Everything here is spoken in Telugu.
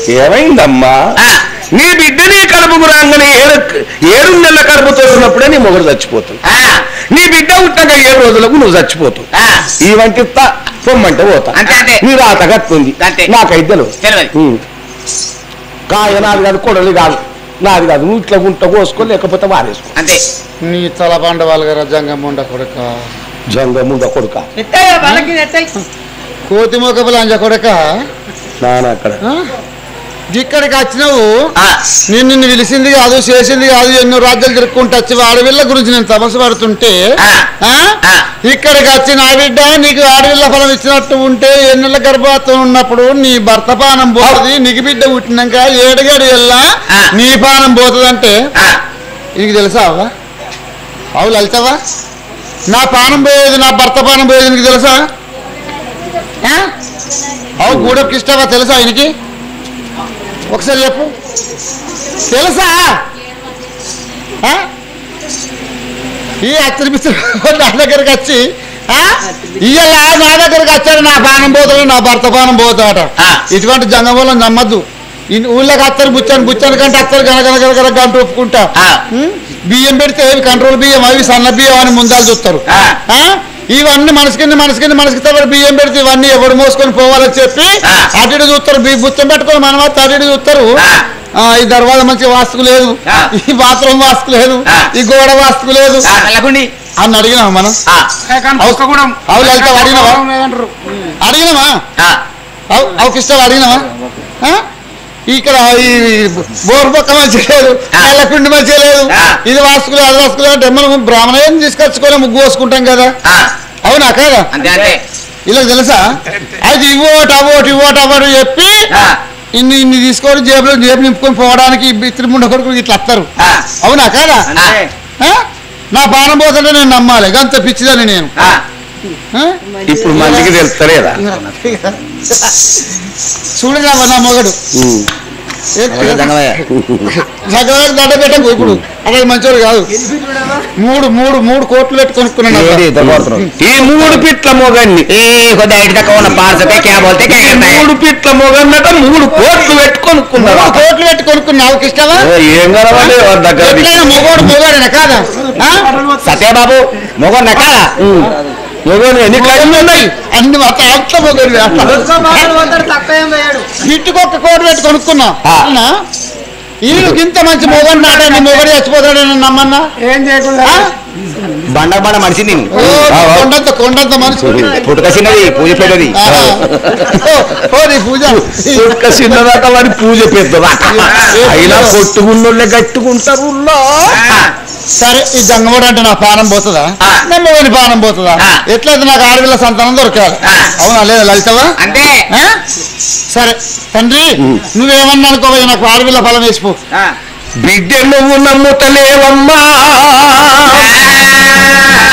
ఏమైందమ్మా ఆ. నీ బిడ్డ నీ కడుపుకు రాగానే ఏడు ఏడు నెలల కడుపుతో ఉన్నప్పుడే నీ మొగుడు చచ్చిపోతుంది ఆ, నీ బిడ్డ పుట్టాక ఏడు రోజులకు నువ్వు చచ్చిపోతావు ఆ. ఈ వంటి త- పొమ్మంటే పోతా అంతే, అంతే. నీ రాత కత్తుంది అంతే. నాకైతే తెలియదు. తెలియదు. ఉమ్. కాయ నాది కాదు కొడలి కాదు నాది కాదు నువ్వు ఇట్లా గుంట కోసుకో లేకపోతే వారేసుకో అంతే నీ తల పండ వాళ్ళ జంగం ఉండ కొడక జంగముండ కొడుక కోతి మొక్కపు లంజ కొడక నాన్న అక్కడ ఆ? ఇక్కడికి వచ్చినావు ఆ, నేను నిన్ను పిలిచింది కాదు చేసింది కాదు ఎన్నో రాజ్యాలు తిరుక్కుంటూ వచ్చి ఆడవిళ్ళ గురించి నేను తపస్సు పడుతుంటే ఆ. ఆ? ఆ. ఇక్కడికి వచ్చి నా బిడ్డ నీకు ఆడవిళ్ళ ఫలం ఇచ్చినట్టు ఉంటే ఎన్నెల గర్భాతం ఉన్నప్పుడు నీ భర్త పానం పోతుంది నీకు బిడ్డ పుట్టినాక ఏడుగడి వెళ్ళా ఆ. నీ పానం పోతుందంటే ఆ, నీకు తెలుసా అవ్వా అవు లలితవా నా పానం పోయేది నా భర్త పానం పోయేది నీకు తెలుసా ఆ? అవు గూడెకి ఇష్టమా తెలుసా ఆయనకి ఒకసారి చెప్పు తెలుసా ఆ? ఈ అచ్చరి పిచ్చరి నా దగ్గరికి వచ్చి ఆ? ఇయ్యాల నా దగ్గరికి వచ్చాడు నా పానం పోతాడు నా భర్త పానం పోతాడు ఆ. ఇటువంటి జంగమూలం నమ్మద్దు ఇన్- ఊళ్ళోకి అత్తరు బుచ్చాను బుచ్చాను కంటే అత్తరు గనగన గనగన గంట ఒప్పుకుంటా ఆ. ఉం? బియ్యం పెడితే ఏవి కంట్రోల్ బియ్యం అవి సన్న బియ్యం అని ముందాలు చూస్తారు ఆ. ఆ? ఇవన్నీ మనసు కింద మనసు కింద మనసుకి తప్ప బియ్యం పెడితే ఇవన్నీ ఎవడు మోసుకొని పోవాలని చెప్పి ఆ. అటు ఇటు చూస్తారు బి- బుచ్చం పెట్టుకొని మనం అటు ఇటు చూస్తారు ఆ. ఆ, ఈ దర్వాజ మంచి వాస్తుకు లేదు ఆ. ఈ బాత్రూమ్ వాస్తుకు లేదు ఆ. ఈ గోడ వాస్తుకు లేదు ఆ, నల్లకుండి అని అడిగినాం మనం ఆ, అవు లలిత అడిగినావా అడిగినామా ఆ, అవు అవు కిష్టం అడిగినావా ఆ? ఇక్కడ ఈ బోర్ పక్క మంచిగా లేదు ఆ. నల్లకుండి మంచిగా లేదు ఆ. ఇది వాస్తుకులు అది వాస్తుకులు అంటే మనం బ్రాహ్మణం తీసుకొచ్చుకొని ముగ్గు వేసుకుంటాం కదా ఆ, అవునా కాదా అంతే అంతే ఇలా తెలుసా అది ఇవ్వోటి అవ్వోటి ఇవ్వోటి అవ్వడు చెప్పి ఆ, ఇన్ని ఇన్ని తీసుకొని జేబులో జేబు నింపుకొని పోవడానికి ఇద్దరు ముండ కొడుకు ఇట్లా వస్తారు ఆ, అవునా కాదా అంతే ఆ? నా పానం పోతుంటే నేను నమ్మాలి గంత పిచ్చిదని నేను ఆ, ఆ? ఇప్పుడు మందికి తెలుస్తలేదా చూడరా నా మొగడు దంగమయ్య. సగం దండ పెట్టకు ఇప్పుడు అదే మంచోడు కాదు మూడు మూడు మూడు కోట్లు పెట్టి కొనుక్కున్నాను ఏది అబ్బా. దొరకబడుతున్నావు? ఈ మూడు పిట్ల మొగన్ని ఏ కొద్దిగా ఇటు తక్కువ ఉన్న పార్సతే క్యా బోల్తే క్యా ఈ कहता है? మూడు పిట్ల మొగన్నట మూడు కోట్లు పెట్టుకొనుక్కున్నారు మూడు కోట్లు పెట్టి కొనుక్కున్నావు కిష్టమా ఏం కలవాలి వాడి దగ్గర ఎట్లయినా మొగోడు మొగోడేనా కాదా ఆ? సత్య బాబు మొగ నకాల మొగోని ఎన్ని కళ్ళు ఉన్నాయి అన్ని మొత్తం అంత మొగోడు ఇట్టుకొక్క కోటి పెట్టి కొనుక్కున్నా ఆ. అవునా ఈయన ఇంత మంచి మొగడు నాటండి మొగడు చచ్చిపోతాడని నమ్మన్నా ఏం చేయకుండా ఆ? బండ బండ మనిషి నేను ఓ, కొండంత కొండంత మనిషి పుట్టుక చిన్నది పూజ పెట్టది ఆహా. ఓ, ఓ నీ పూజ ఒక్క చిన్నదాట వాడి పూజ పెద్దదా అయినా కొట్టుకున్నోళ్ళే గట్టుకుంటారు ఊళ్ళో. సరే ఈ జంగమూడు అంటే నా పానం పోతుందా ఆ. నా మొగని పానం పోతుందా ఆ. ఎట్లయితే నాకు ఆడపిల్ల సంతానం దొరకాలి ఆ. అవునా లేదా లలితవా అంటే ఆ? సరే తండ్రి నువ్వేమన్నా అనుకో నాకు ఆడపిల్ల ఫలం వేసిపో ఆ. బిడ్డ నువ్వు నమ్ముతలేవమ్మా